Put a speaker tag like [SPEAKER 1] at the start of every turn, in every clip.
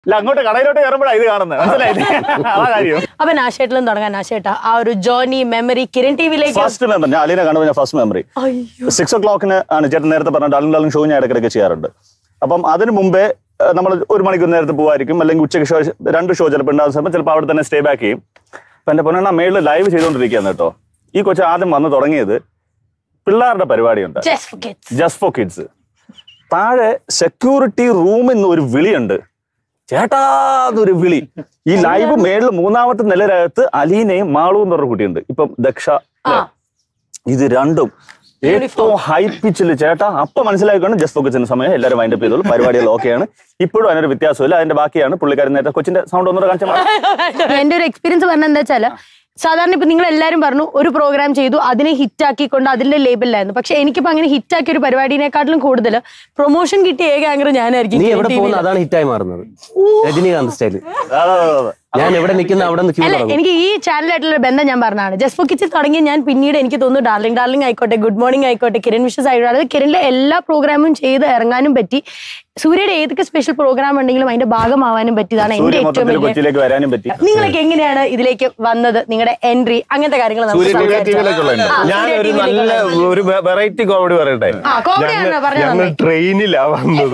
[SPEAKER 1] ഇല്ല അങ്ങോട്ട് കടയിലോട്ട് കയറുമ്പോഴാണ് ഇത് കാണുന്നത് മനസ്സിലായില്ലേ അതാ കാര്യം
[SPEAKER 2] അപ്പൊ നാശേട്ടിലും തുടങ്ങാൻ നാശേട്ട ആ ഒരു ജേർണി മെമ്മറി കിരൺ ടിവിയിലേക്ക്
[SPEAKER 1] ഫസ്റ്റ് മെമ്പർ ഞാൻ അലീനെ കണ്ടു ഞാൻ ഫസ്റ്റ് മെമ്മറി
[SPEAKER 2] അയ്യോ
[SPEAKER 1] സിക്സ് ഓ ക്ലോക്കിന് ആണ് ചേട്ടൻ നേരത്തെ പറഞ്ഞ ഡാലും ഡാലും ഷോ ഞാൻ ഇടയ്ക്കിടയ്ക്ക് ചെയ്യാറുണ്ട് അപ്പം അതിന് മുമ്പേ നമ്മൾ ഒരു മണിക്കൂർ നേരത്തെ പോകുമായിരിക്കും അല്ലെങ്കിൽ ഉച്ചയ്ക്ക് ഷോ രണ്ട് ഷോ ചിലപ്പോൾ ഉണ്ടാകുന്ന സമയം ചിലപ്പോൾ അവിടെ തന്നെ സ്റ്റേ ബാക്ക് ചെയ്യും അപ്പം എൻ്റെ പൊന്നെണ്ണ മേളിൽ ലൈവ് ചെയ്തുകൊണ്ടിരിക്കുകയാണ് കേട്ടോ ഈ കൊച്ചു ആദ്യം വന്ന് തുടങ്ങിയത് പിള്ളേരുടെ പരിപാടിയുണ്ട്
[SPEAKER 2] Just for kids.
[SPEAKER 1] Just for kids താഴെ സെക്യൂരിറ്റി റൂമിൽ നിന്ന് ഒരു വിളിയുണ്ട് ചേട്ടാ എന്നൊരു വിളി ഈ ലൈവ് മേളിൽ മൂന്നാമത്തെ നിലരകത്ത് അലീനയും മാളു എന്ന് പറഞ്ഞ കുട്ടിയുണ്ട് ഇപ്പം ദക്ഷ
[SPEAKER 2] ആ
[SPEAKER 1] ഇത് രണ്ടും ഏറ്റവും ഹൈ പിച്ചിൽ ചേട്ടാ അപ്പൊ മനസ്സിലാക്കിക്കൊണ്ട് ജസ്റ്റ് ഫോക്കസിന് സമയം എല്ലാവരും വൈൻഡപ്പ് ചെയ്തോളൂ പരിപാടികൾ ഓക്കെയാണ് ഇപ്പോഴും അതിനൊരു വ്യത്യാസമില്ല അതിന്റെ ബാക്കിയാണ് പുള്ളിക്കാരൻ നേരത്തെ കൊച്ചിന്റെ സൗണ്ട് ഒന്നുകൂടെ കാണിച്ചാൽ
[SPEAKER 2] എന്റെ ഒരു എക്സ്പീരിയൻസ് പറഞ്ഞ എന്താ വെച്ചാല് സാധാരണ ഇപ്പൊ നിങ്ങൾ എല്ലാരും പറഞ്ഞു ഒരു പ്രോഗ്രാം ചെയ്തു അതിനെ ഹിറ്റ് ആക്കിക്കൊണ്ട് അതിന്റെ ലേബിലായിരുന്നു പക്ഷെ എനിക്കിപ്പോ അങ്ങനെ ഹിറ്റ് ആക്കിയ ഒരു പരിപാടിനെക്കാട്ടിലും കൂടുതൽ പ്രൊമോഷൻ കിട്ടിയ ഏക ആങ്കർ ഞാനായിരിക്കും
[SPEAKER 3] നീ
[SPEAKER 2] കിരൺ
[SPEAKER 3] എവിടെ
[SPEAKER 2] TV യിൽ.
[SPEAKER 3] പോകുന്ന അതാണ് ഹിറ്റായി മാറുന്നത് രജനീകാന്ത് സ്റ്റൈല്
[SPEAKER 1] അതെ, അതെ, അതെ.
[SPEAKER 3] ഞാൻ എവിടെ നിൽക്കുന്ന അവിടെ നിന്ന് ക്യൂ
[SPEAKER 2] അല്ല
[SPEAKER 3] തുടങ്ങും
[SPEAKER 2] എനിക്ക് ഈ ചാനലായിട്ടുള്ള ഒരു ബന്ധം ഞാൻ പറഞ്ഞതാണ് ജസ്റ്റ് ഫോർ കിച്ചിൽ തുടങ്ങിയ ഞാൻ പിന്നീട് എനിക്ക് തോന്നുന്നു ഡാർലിംഗ് ഡാർലിംഗ് ആയിക്കോട്ടെ ഗുഡ് മോർണിംഗ് ആയിക്കോട്ടെ കിരൺ വിഷസ് ആയിക്കോട്ടെ അതായത് കിരണിലെ എല്ലാ പ്രോഗ്രാമും ചെയ്ത് ഇറങ്ങാനും പറ്റി സൂര്യയുടെ ഏതൊക്കെ സ്പെഷ്യൽ പ്രോഗ്രാം ഉണ്ടെങ്കിലും അതിന്റെ ഭാഗമാവാനും പറ്റിയതാണ് എന്റെ
[SPEAKER 1] സൂര്യ
[SPEAKER 2] ഏറ്റവും
[SPEAKER 1] മൊത്തത്തിൽ
[SPEAKER 2] വലിയ
[SPEAKER 1] കൊച്ചിയിലേക്ക് വരാനും പറ്റി
[SPEAKER 2] നിങ്ങളൊക്കെ എങ്ങനെയാണ് ഇതിലേക്ക് വന്നത് നിങ്ങളുടെ എൻട്രി അങ്ങനത്തെ കാര്യങ്ങൾ നമുക്ക്
[SPEAKER 4] സൂര്യ
[SPEAKER 2] സംസാരിക്കാം.
[SPEAKER 4] ടിവിയിലേക്കുള്ള
[SPEAKER 2] ആ,
[SPEAKER 4] ഞാൻ
[SPEAKER 2] സൂര്യ
[SPEAKER 4] ഒരു
[SPEAKER 2] TV യിലേക്കുള്ള
[SPEAKER 4] നല്ല
[SPEAKER 2] entry.
[SPEAKER 4] ഒരു വെറൈറ്റി കോമഡി പറയട്ടെ
[SPEAKER 2] ആ, comedy ആണ് പറഞ്ഞത്
[SPEAKER 4] ഞങ്ങൾ
[SPEAKER 2] നന്നായി.
[SPEAKER 4] ട്രെയിനിലാ വന്നത്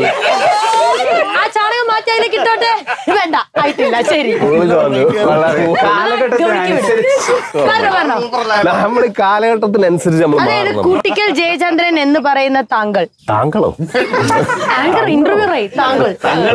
[SPEAKER 2] ആ ചാണകം മാറ്റി അതിലേക്ക് ഇട്ടോട്ടെ വേണ്ട ആയിട്ടില്ല ശരി
[SPEAKER 4] സ്കൂളിൽ വന്നു വളരെ
[SPEAKER 2] പറഞ്ഞോ, പറഞ്ഞോ.
[SPEAKER 4] നമ്മൾ കാലഘട്ടത്തിനനുസരിച്ച് നമ്മൾ
[SPEAKER 2] അതായത്
[SPEAKER 4] മാറണം
[SPEAKER 2] കൂട്ടിക്കൽ ജയചന്ദ്രൻ എന്ന് പറയുന്ന താങ്കൾ
[SPEAKER 4] താങ്കളോ
[SPEAKER 2] ആങ്കർ ഇന്റർവ്യൂ റൈ താങ്കൾ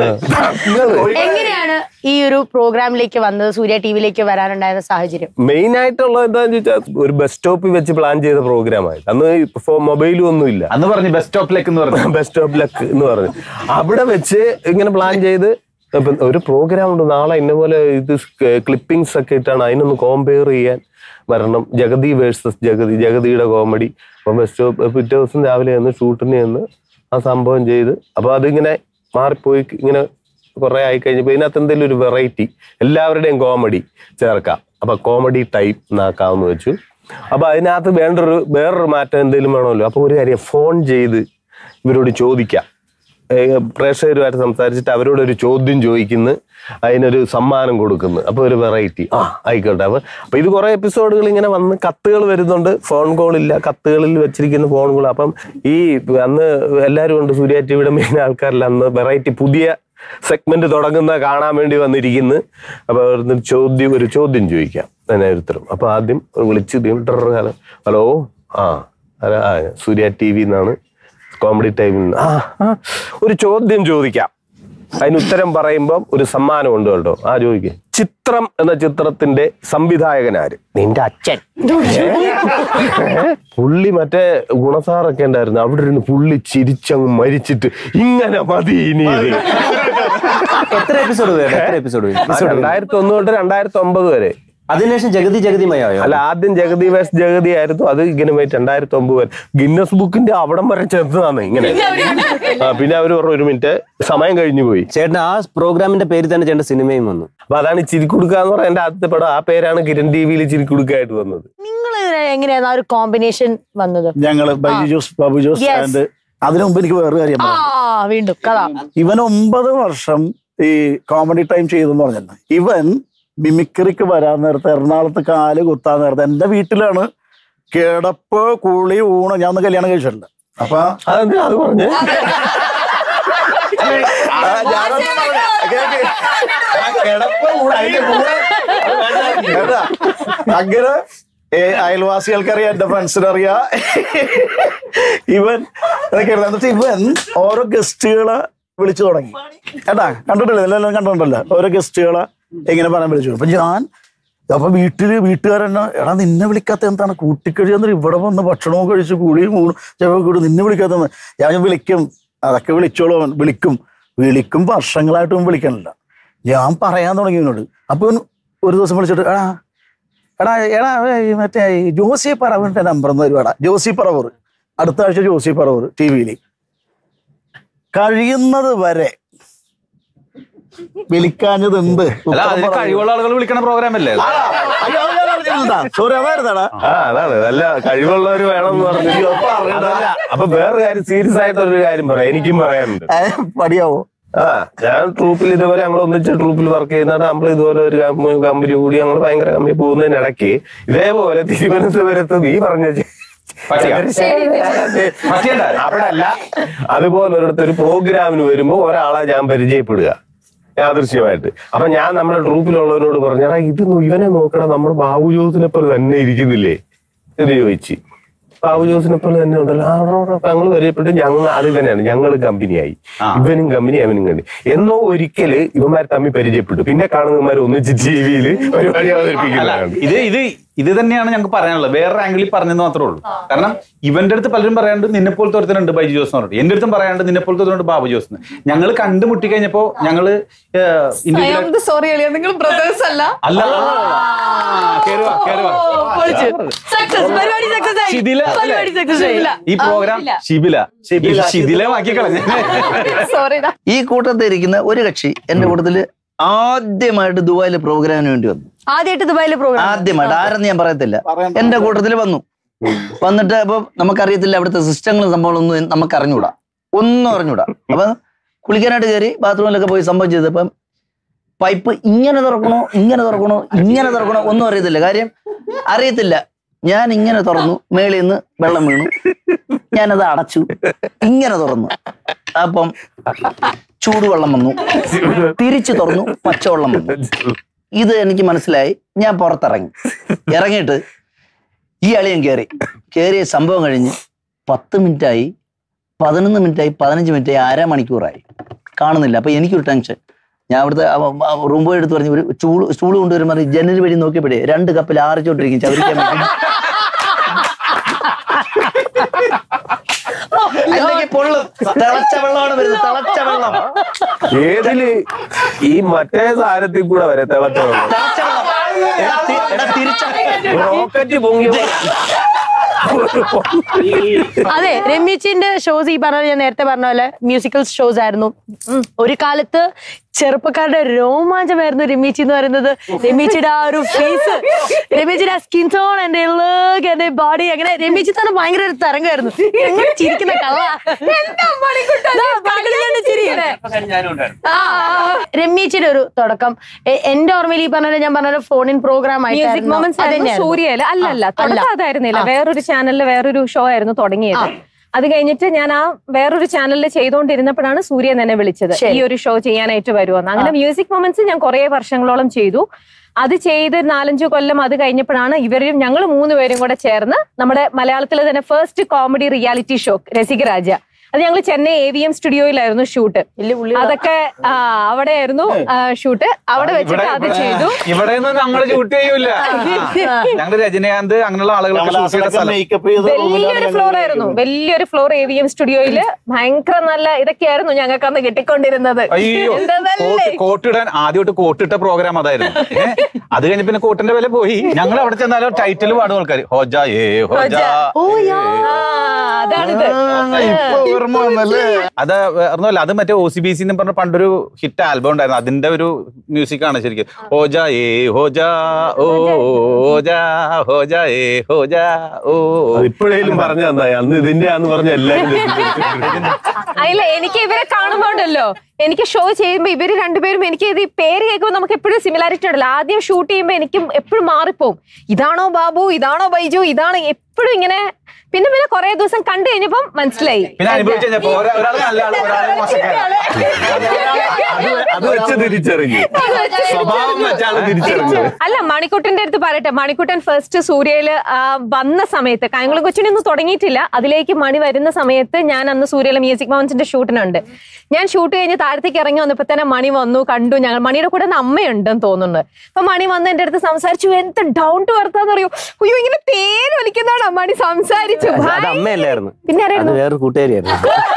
[SPEAKER 2] എങ്ങനെയാണ് ഈ ഒരു പ്രോഗ്രാമിലേക്ക് വന്നത് സൂര്യ ടിവിയിലേക്ക് വരാനുണ്ടായിരുന്ന സാഹചര്യം
[SPEAKER 4] മെയിൻ ആയിട്ടുള്ള എന്താന്ന് ചോദിച്ചാൽ ഒരു ബസ് സ്റ്റോപ്പിൽ വെച്ച് പ്ലാൻ ചെയ്ത പ്രോഗ്രാമായി അന്ന് മൊബൈലും ഒന്നും ഇല്ല
[SPEAKER 5] അന്ന് പറഞ്ഞു ബസ് സ്റ്റോപ്പിലേക്ക് എന്ന് പറഞ്ഞു
[SPEAKER 4] ബസ് സ്റ്റോപ്പ് ലക്ക് എന്ന് പറഞ്ഞു അവിടെ വെച്ച് ഇങ്ങനെ പ്ലാൻ ചെയ്ത് ഇപ്പം ഒരു പ്രോഗ്രാം ഉണ്ട് നാളെ ഇന്ന പോലെ ഇത് ക്ലിപ്പിംഗ്സ് ഒക്കെ ഇട്ടാണ് അതിനൊന്ന് കോമ്പയർ ചെയ്യാൻ വരണം ജഗതി വേഴ്സസ് ജഗതി ജഗതിയുടെ കോമഡി അപ്പം ബസ് സ്റ്റോപ്പ് പിറ്റേ ദിവസം രാവിലെ ചെന്ന് ഷൂട്ടിന് ചെന്ന് ആ സംഭവം ചെയ്ത് അപ്പൊ അതിങ്ങനെ മാറിപ്പോയി ഇങ്ങനെ കുറെ ആയി കഴിഞ്ഞപ്പോൾ ഇതിനകത്ത് എന്തെങ്കിലും ഒരു വെറൈറ്റി എല്ലാവരുടെയും കോമഡി ചേർക്കാം അപ്പൊ കോമഡി ടൈപ്പ് എന്നാക്കാമെന്ന് വെച്ചു അപ്പൊ അതിനകത്ത് വേണ്ടൊരു വേറൊരു മാറ്റം എന്തെങ്കിലും വേണമല്ലോ അപ്പൊ ഒരു കാര്യം ഫോൺ ചെയ്ത് ഇവരോട് ചോദിക്കാം ഏഹ് പ്രേക്ഷകരുമായിട്ട് സംസാരിച്ചിട്ട് അവരോട് ഒരു ചോദ്യം ചോദിക്കുന്നു അതിനൊരു സമ്മാനം കൊടുക്കുന്നു അപ്പൊ ഒരു വെറൈറ്റി ആ ആയിക്കോട്ടെ അപ്പൊ അപ്പൊ ഇത് കുറെ എപ്പിസോഡുകൾ ഇങ്ങനെ വന്ന് കത്തുകൾ വരുന്നുണ്ട് ഫോൺ കോൾ ഇല്ല കത്തുകളിൽ വെച്ചിരിക്കുന്ന ഫോൺ കോൾ അപ്പം ഈ അന്ന് എല്ലാവരും ഉണ്ട് സൂര്യ ടിവിയുടെ മെയിൻ ആൾക്കാരിൽ അന്ന് വെറൈറ്റി പുതിയ സെഗ്മെന്റ് തുടങ്ങുന്ന കാണാൻ വേണ്ടി വന്നിരിക്കുന്നു അപ്പൊ അവിടുന്ന് ചോദ്യം ഒരു ചോദ്യം ചോദിക്കാം തന്നെ ഒരുത്തരും അപ്പൊ ആദ്യം വിളിച്ച് കാലം ഹലോ ആ ഹലോ, ആ സൂര്യ ടി വി എന്നാണ് കോമഡി ടൈമിൽ നിന്ന് ആ ആ, ഒരു ചോദ്യം ചോദിക്കാം അതിന് ഉത്തരം പറയുമ്പം ഒരു സമ്മാനം ഉണ്ട് കേട്ടോ ആ ചോദിക്കേ ചിത്രം എന്ന ചിത്രത്തിന്റെ സംവിധായകനാര് നിന്റെ അച്ഛൻ ഏ? പുള്ളി മറ്റേ ഗുണസാറൊക്കെ ഉണ്ടായിരുന്നു അവിടെ ഇരുന്ന് പുള്ളി ചിരിച്ചങ്ങ് മരിച്ചിട്ട് ഇങ്ങനെ മതി ഇനി ഇത്
[SPEAKER 3] എത്ര എപ്പിസോഡ് വരെ എത്ര എപ്പിസോഡ്
[SPEAKER 4] ആ, രണ്ടായിരത്തി ഒന്ന് തൊട്ട് രണ്ടായിരത്തി ഒമ്പത് വരെ
[SPEAKER 3] അതിനുശേഷം ജഗതി ജഗതിമയായോ
[SPEAKER 4] അല്ല ആദ്യം ജഗതി വേഴ്സ് ജഗതി ആയിരുന്നു അത് ഇങ്ങനെ പോയി രണ്ടായിരത്തി ഒമ്പത് വരെ ഗിന്നസ് ബുക്കിന്റെ അവിടം വരെ ചെന്നതാണ് ഇങ്ങനെ ആ, പിന്നെ അവര് പറഞ്ഞു ഒരു മിനിറ്റ് സമയം കഴിഞ്ഞു പോയി
[SPEAKER 3] ചേട്ടൻ ആ പ്രോഗ്രാമിന്റെ പേര് തന്നെ ചേട്ടൻ സിനിമയും വന്നു
[SPEAKER 4] അപ്പൊ അതാണ് ചിരിക്കുടുക്ക എന്ന് പറഞ്ഞ എന്റെ ആദ്യത്തെ പടം ആ പേരാണ് കിരൺ ടി വിയിൽ ചിരിക്കുടുക്കായിട്ട് വന്നത്
[SPEAKER 2] നിങ്ങൾ എങ്ങനെയാണ് ആ ഒരു കോമ്പിനേഷൻ വന്നത്
[SPEAKER 6] ഞങ്ങള് ബൈജു ജോസ് ബാബു ജോസ്
[SPEAKER 2] Yes.
[SPEAKER 6] ആൻഡ് അതിനു മുമ്പ് എനിക്ക് വേറൊരു കാര്യം
[SPEAKER 2] ആ
[SPEAKER 6] പറയാം
[SPEAKER 2] വീണ്ടും കഥ
[SPEAKER 6] ഇവൻ ഒമ്പത് വർഷം ഈ കോമഡി ടൈം ചെയ്തെന്ന് പറഞ്ഞിട്ടുണ്ട് ഇവൻ മിമിക്രിക്ക് വരാൻ നേരത്തെ എറണാകുളത്ത് കാല് കുത്താൻ നേരത്തെ എന്റെ വീട്ടിലാണ് കിടപ്പ് കുളി ഊണ് ഞാൻ ഒന്ന് കല്യാണം കഴിച്ചിട്ടില്ല അപ്പൊ
[SPEAKER 4] അതെന്താ അത് പറഞ്ഞു
[SPEAKER 6] ആ, ഞാനൊന്നും പറഞ്ഞില്ല. കേക്ക്. ആ കിടപ്പ് ഊണ് അതിന്റെ കൂടെ കേട്ടാ? അങ്ങനെ ഏ, അയൽവാസികൾക്കറിയാം എന്റെ ഫ്രണ്ട്സിന് അറിയാം ഇവൻ ഇതൊക്കെ എന്നിട്ട് ഇവൻ ഓരോ ഗസ്റ്റുകളെ വിളിച്ചു തുടങ്ങി കേട്ടാ കണ്ടിട്ടില്ലേ എല്ലാവരും കണ്ടിട്ടുണ്ടല്ലോ ഓരോ ഗസ്റ്റുകളെ ഇങ്ങനെ പറയാൻ വിളിച്ചു അപ്പൊ ഞാൻ അപ്പൊ വീട്ടില് വീട്ടുകാരെന്നെ എടാ നിന്നെ വിളിക്കാത്ത എന്താണ് കൂട്ടിക്കഴിഞ്ഞാൽ ഇവിടെ വന്ന് ഭക്ഷണവും കഴിച്ച് കൂടിയും ഊണും ചെലവൊക്കെ കൂടി നിന്നെ വിളിക്കാത്ത എന്താ? ഞാൻ വിളിക്കും അതൊക്കെ വിളിച്ചോളൂ അവൻ വിളിക്കും വിളിക്കും വർഷങ്ങളായിട്ട് അവൻ വിളിക്കണില്ല ഞാൻ പറയാൻ തുടങ്ങി ഇവനോട് അപ്പൊ ഇവൻ ഒരു ദിവസം വിളിച്ചിട്ട് എടാ എടാ എടാ ഏയ് മറ്റേ ഈ ജോസി പറവറിന്റെ നമ്പർ ഒന്ന് തരുവാടാ ജോസി പറവൂർ അടുത്ത ആഴ്ച ജോസി പറവൂർ ടി വിയിൽ കഴിയുന്നത് വരെ വിളിക്കാഞ്ഞത് എന്ത്
[SPEAKER 5] അല്ല അതിന് കഴിവുള്ള ആളുകൾ വിളിക്കണ പ്രോഗ്രാം അല്ലേ
[SPEAKER 6] സോറി അതായിരുന്നടാ
[SPEAKER 4] ആ അതാണ് നല്ല കഴിവുള്ളവർ വേണം എന്ന് പറഞ്ഞു അതല്ല, അപ്പൊ വേറെ കാര്യം സീരിയസ് ആയിട്ടൊരു കാര്യം പറയാം എനിക്കും പറയാനുണ്ട്
[SPEAKER 6] പടിയാവോ
[SPEAKER 4] ആ ഞാൻ ട്രൂപ്പിൽ ഇതുപോലെ ഞങ്ങൾ ഒന്നിച്ച് ട്രൂപ്പിൽ വർക്ക് ചെയ്യുന്നതാണ് നമ്മൾ ഇതുപോലെ ഒരു കമ്പനി കൂടി ഞങ്ങൾ ഭയങ്കര കമ്പനി പോകുന്നതിനിടയ്ക്ക് ഇതേപോലെ തിരുവനന്തപുരത്ത് നീ പറഞ്ഞ ചെ-
[SPEAKER 5] പറ്റിയ? പറ്റിയണ്ട?
[SPEAKER 4] അവിടെ അല്ല അതുപോലെ ഒരിടത്ത് ഒരു പ്രോഗ്രാമിന് വരുമ്പോ ഒരാളെ ഞാൻ പരിചയപ്പെടുക യാദൃശ്യമായിട്ട് അപ്പൊ ഞാൻ നമ്മുടെ ട്രൂപ്പിലുള്ളവരോട് പറഞ്ഞു "എടാ, ഇത് നോ- ഇവനെ നോക്കണം നമ്മുടെ ബാബു ജോസിനെ പോലെ തന്നെ ഇരിക്കുന്നില്ലേ എന്ന് ചോദിച്ചു ബാബു ജോസിനെ പോലെ തന്നെ ഉണ്ടല്ലോ ആ, ആ, ആ. അപ്പൊ ഞങ്ങൾ പരിചയപ്പെട്ട് ഞങ്ങൾ അത് തന്നെയാണ് ഞങ്ങൾ കമ്പനിയായി
[SPEAKER 5] ആ.
[SPEAKER 4] ഇവനും കമ്പനി അവനും കമ്പനി എന്നോ ഒരിക്കല് ഇവന്മാർ തമ്മിൽ പരിചയപ്പെട്ടു പിന്നെ കാണുന്നവന്മാർ ഒന്നിച്ച് ടി വിയിൽ പരിപാടി
[SPEAKER 5] അല്ല
[SPEAKER 4] അവതരിപ്പിക്കുന്നതാണ്
[SPEAKER 5] ഇത് ഇത് ഇത് തന്നെയാണ് ഞങ്ങൾക്ക് പറയാനുള്ളത് വേറെ ആംഗിളിൽ പറഞ്ഞെന്ന് മാത്രമേ ഉള്ളൂ കാരണം ഇവന്റെ അടുത്ത് പലരും പറയാണ്ട് നിന്നെ പോലത്തെ ഒരുത്തനുണ്ട് ബൈജു ജോസ് എന്ന് പറഞ്ഞിട്ട് എന്റെ അടുത്തും പറയാണ്ട് നിന്നെ പോലത്തെ ഒരുത്തനുണ്ട് ബാബു ജോസ് എന്ന് ഞങ്ങൾ കണ്ടുമുട്ടി കഴിഞ്ഞപ്പോ ഞങ്ങള് ഇൻഡിവിജ്വൽ
[SPEAKER 7] സോറി അളിയ നിങ്ങൾ ബ്രദേഴ്സ് അല്ല
[SPEAKER 5] അല്ല കേറുവാ കേറുവാ
[SPEAKER 2] സക്സസ് പരിപാടി സക്സസ് ആയി
[SPEAKER 5] ശിഥില അല്ലേ?
[SPEAKER 2] പരിപാടി സക്സസ് ആയി
[SPEAKER 5] ഈ പ്രോഗ്രാം ശിബില ശിഥിലമാക്കി കളഞ്ഞ
[SPEAKER 7] സോറി
[SPEAKER 6] ഈ കൂട്ടത്തിൽ ഇരിക്കുന്ന ഒരു കക്ഷി എന്റെ കൂട്ടത്തില് ആദ്യമായിട്ട് ദുബായിലെ പ്രോഗ്രാമിന് വേണ്ടി വന്നു
[SPEAKER 2] ആദ്യമായിട്ട് ദുബായിലെ പ്രോഗ്രാം
[SPEAKER 6] ആദ്യമായിട്ട് ആരെന്ന് ഞാൻ പറയത്തില്ല എന്റെ കൂട്ടത്തിൽ വന്നു വന്നിട്ട് അപ്പൊ നമുക്കറിയത്തില്ല അവിടുത്തെ സിസ്റ്റങ്ങളും സംഭവങ്ങളൊന്നും നമുക്ക് അറിഞ്ഞൂടാ ഒന്നും അറിഞ്ഞൂടാ അപ്പൊ കുളിക്കാനായിട്ട് കയറി ബാത്റൂമിലൊക്കെ പോയി സംഭവം ചെയ്തപ്പം പൈപ്പ് ഇങ്ങനെ തുറക്കണോ ഇങ്ങനെ തുറക്കണോ ഇങ്ങനെ തുറക്കണോ ഒന്നും അറിയത്തില്ല കാര്യം അറിയത്തില്ല ഞാൻ ഇങ്ങനെ തുറന്നു മേളിൽ നിന്ന് വെള്ളം വീണു ഞാനത് അടച്ചു ഇങ്ങനെ തുറന്നു അപ്പം ചൂടുവെള്ളം വന്നു തിരിച്ചു തുറന്നു പച്ചവെള്ളം വന്നു ഇത് എനിക്ക് മനസ്സിലായി ഞാൻ പുറത്തിറങ്ങി ഇറങ്ങിയിട്ട് ഈ അളിയൻ കയറി കയറിയ സംഭവം കഴിഞ്ഞ് പത്ത് മിനിറ്റായി പതിനൊന്ന് മിനിറ്റായി പതിനഞ്ച് മിനിറ്റായി അരമണിക്കൂറായി കാണുന്നില്ല അപ്പൊ എനിക്കൊരു ടെൻഷൻ ഞാൻ അവിടുത്തെ റൂം പോയി എടുത്ത് പറഞ്ഞു ഒരു ചൂട് സ്റ്റൂള് കൊണ്ടുവരുമ്പോൾ പറഞ്ഞു, ജനൽ വഴി നോക്കിയപ്പോഴേ രണ്ട് കപ്പിൽ ആറിച്ചോണ്ടിരിക്കും ചവരിക്കാൻ വേണ്ടി അല്ലെങ്കിൽ പൊള്ളും തിളച്ച വെള്ളമാണ് വരുന്നത് തിളച്ച വെള്ളം
[SPEAKER 4] ഏതില് ഈ മറ്റേ സാരത്തിൽ കൂടെ വരെ തിളച്ച വെള്ളം.
[SPEAKER 6] തിളച്ച വെള്ളം എടാ, തി- എടാ, തിരിച്ച
[SPEAKER 4] റോക്കറ്റ് പൊങ്ങിയ
[SPEAKER 2] അതെ രമ്യച്ചിന്റെ ഷോസ് ഈ പറഞ്ഞ ഞാൻ നേരത്തെ പറഞ്ഞ പോലെ മ്യൂസിക്കൽ ഷോസ് ആയിരുന്നു ഉം. ഒരു കാലത്ത് ചെറുപ്പക്കാരുടെ രോമാഞ്ചമായിരുന്നു രമ്യച്ചി എന്ന് പറയുന്നത് രമ്യച്ചിയുടെ ആ ഒരു ഫേസ് രമ്യച്ചിയുടെ ആ സ്കിൻ ടോൺ എന്റെ ലുക്ക് എന്റെ ബോഡി അങ്ങനെ രമ്യച്ചി തന്നെ ഭയങ്കര ഒരു തരംഗമായിരുന്നു എങ്ങനെ ചിരിക്കുന്ന കള്ള ദാ, മണിക്കുട്ടന്റെ ചിരി. ആ, രമ്യച്ചിയുടെ ഒരു തുടക്കം എ- എന്റെ ഓർമ്മയിൽ ഈ പറഞ്ഞ പോലെ ഞാൻ പറഞ്ഞ ഫോണിൻ പ്രോഗ്രാം
[SPEAKER 7] മ്യൂസിക് മൊമെന്റ്സ് ആയിരുന്നു സൂര്യയില് അല്ലല്ല തുടക്കം അതായിരുന്നില്ല വേറൊരു ചാനലിൽ വേറൊരു ഷോ ആയിരുന്നു തുടങ്ങിയത് അത് കഴിഞ്ഞിട്ട് ഞാൻ ആ വേറൊരു ചാനലിൽ ചെയ്തുകൊണ്ടിരുന്നപ്പോഴാണ് സൂര്യൻ എന്നെ വിളിച്ചത് ഈ ഒരു ഷോ ചെയ്യാനായിട്ട് വരുമെന്ന് അങ്ങനെ മ്യൂസിക് മൊമെന്റ്സ് ഞാൻ കുറെ വർഷങ്ങളോളം ചെയ്തു അത് ചെയ്ത് നാലഞ്ചു കൊല്ലം അത് കഴിഞ്ഞപ്പോഴാണ് ഇവരും ഞങ്ങൾ മൂന്നുപേരും കൂടെ ചേർന്ന് നമ്മുടെ മലയാളത്തിലെ തന്നെ first comedy reality show Rasikaraja അത് ഞങ്ങൾ ചെന്നൈ എ വി എം സ്റ്റുഡിയോയിലായിരുന്നു ഷൂട്ട് അതൊക്കെ ആ, അവിടെയായിരുന്നു ഷൂട്ട് അവിടെ വെച്ചിട്ട് അത് ചെയ്തു
[SPEAKER 5] ഇവിടെ ഒന്നും ഞങ്ങള് ഷൂട്ട് ചെയ്യൂല ഞങ്ങള് രജനീകാന്ത് അങ്ങനെയുള്ള ആളുകളൊക്കെ ഷൂട്ട് ചെയ്ത സ്ഥലം
[SPEAKER 6] മേക്കപ്പ് ചെയ്ത്
[SPEAKER 7] വലിയൊരു ഫ്ലോർ ആയിരുന്നു വലിയൊരു ഫ്ലോർ എ വി എം സ്റ്റുഡിയോയില് ഭയങ്കര നല്ല ഇതൊക്കെയായിരുന്നു ഞങ്ങൾക്ക് അന്ന് കിട്ടിക്കൊണ്ടിരുന്നത്
[SPEAKER 5] അയ്യോ
[SPEAKER 7] എന്താന്നല്ലേ?
[SPEAKER 5] കോട്ട് കോട്ടിടാൻ ആദ്യമായിട്ട് കോട്ടിട്ട പ്രോഗ്രാം അതായിരുന്നു ഏ? അത് കഴിഞ്ഞ് പിന്നെ കോട്ടിന്റെ വില പോയി ഞങ്ങൾ അവിടെ ചെന്നാലും ടൈറ്റിൽ പാടും ആൾക്കാർ ഹോജ ഏ ഹോജ
[SPEAKER 7] ആ, അതാണിത്
[SPEAKER 6] ഇപ്പൊ ഓർമ്മ വന്നല്ലേ
[SPEAKER 5] അത് വേറൊന്നുമല്ല അത് മറ്റേ ഒ സി ബി സി എന്ന് പറഞ്ഞ പണ്ടൊരു ഹിറ്റ് ആൽബം ഉണ്ടായിരുന്നു അതിന്റെ ഒരു മ്യൂസിക് ആണ് ശരിക്കും ഹോജ ഏ ഹോജ ഓ ഹോജ ഹോജ ഏ ഹോജ ഓ
[SPEAKER 4] ഇപ്പോഴേലും പറഞ്ഞു തന്നായി അന്ന് ഇതിന്റെ ആന്ന് പറഞ്ഞ എല്ലാരും തെറ്റിദ്ധരിച്ചിട്ടുണ്ട്.
[SPEAKER 7] അല്ല എനിക്ക് ഇവരെ കാണുമ്പോണ്ടല്ലോ എനിക്ക് ഷോ ചെയ്യുമ്പോ ഇവര് രണ്ടുപേരും എനിക്ക് ഇത് ഈ പേര് കേൾക്കുമ്പോൾ നമുക്ക് എപ്പോഴും സിമിലാരിറ്റി ഉണ്ടല്ലോ ആദ്യം ഷൂട്ട് ചെയ്യുമ്പോ എനിക്കും എപ്പോഴും മാറിപ്പോവും ഇതാണോ ബാബു ഇതാണോ ബൈജു ഇതാണ് എപ്പോഴും ഇങ്ങനെ പിന്നെ പിന്നെ കുറെ ദിവസം കണ്ടു കഴിഞ്ഞപ്പം മനസ്സിലായി
[SPEAKER 5] പിന്നെ അനുഭവിച്ചു കഴിഞ്ഞപ്പോ ഒരാ- ഒരാള് നല്ല ആള് ഒരാള് മോശക്കാരൻ
[SPEAKER 4] അത് അത് വെച്ച് തിരിച്ചറിഞ്ഞു സ്വഭാവം വെച്ചാണ് തിരിച്ചറിഞ്ഞത്
[SPEAKER 7] അല്ല മണിക്കുട്ടന്റെ അടുത്ത് പറയട്ടെ മണിക്കുട്ടൻ ഫസ്റ്റ് സൂര്യയില് ആ, വന്ന സമയത്ത് കായംകുളം കൊച്ചിനെ ഒന്നും തുടങ്ങിയിട്ടില്ല അതിലേക്ക് മണി വരുന്ന സമയത്ത് ഞാൻ അന്ന് സൂര്യയിലെ മ്യൂസിക് മൗൺസിന്റെ ഷൂട്ടിനുണ്ട് ഞാൻ ഷൂട്ട് കഴിഞ്ഞ് താഴത്തേക്ക് ഇറങ്ങി വന്നപ്പോ തന്നെ മണി വന്നു കണ്ടു ഞങ്ങൾ മണിയുടെ കൂടെ ഒന്ന് അമ്മയുണ്ടെന്ന് തോന്നുന്നുണ്ട് അപ്പൊ മണി വന്ന് എന്റെ അടുത്ത് സംസാരിച്ചു എന്ത് ഡൗൺ ടു എർത്താന്ന് അറിയോ അയ്യോ ഇങ്ങനെ തേൻ വലിക്കുന്നതാണ് മണി സംസാരിച്ചു
[SPEAKER 3] അത് അമ്മയല്ലായിരുന്നു
[SPEAKER 7] പിന്നെ
[SPEAKER 3] അത്
[SPEAKER 7] ആരായിരുന്നു
[SPEAKER 3] വേറൊരു കൂട്ടുകാരിയായിരുന്നു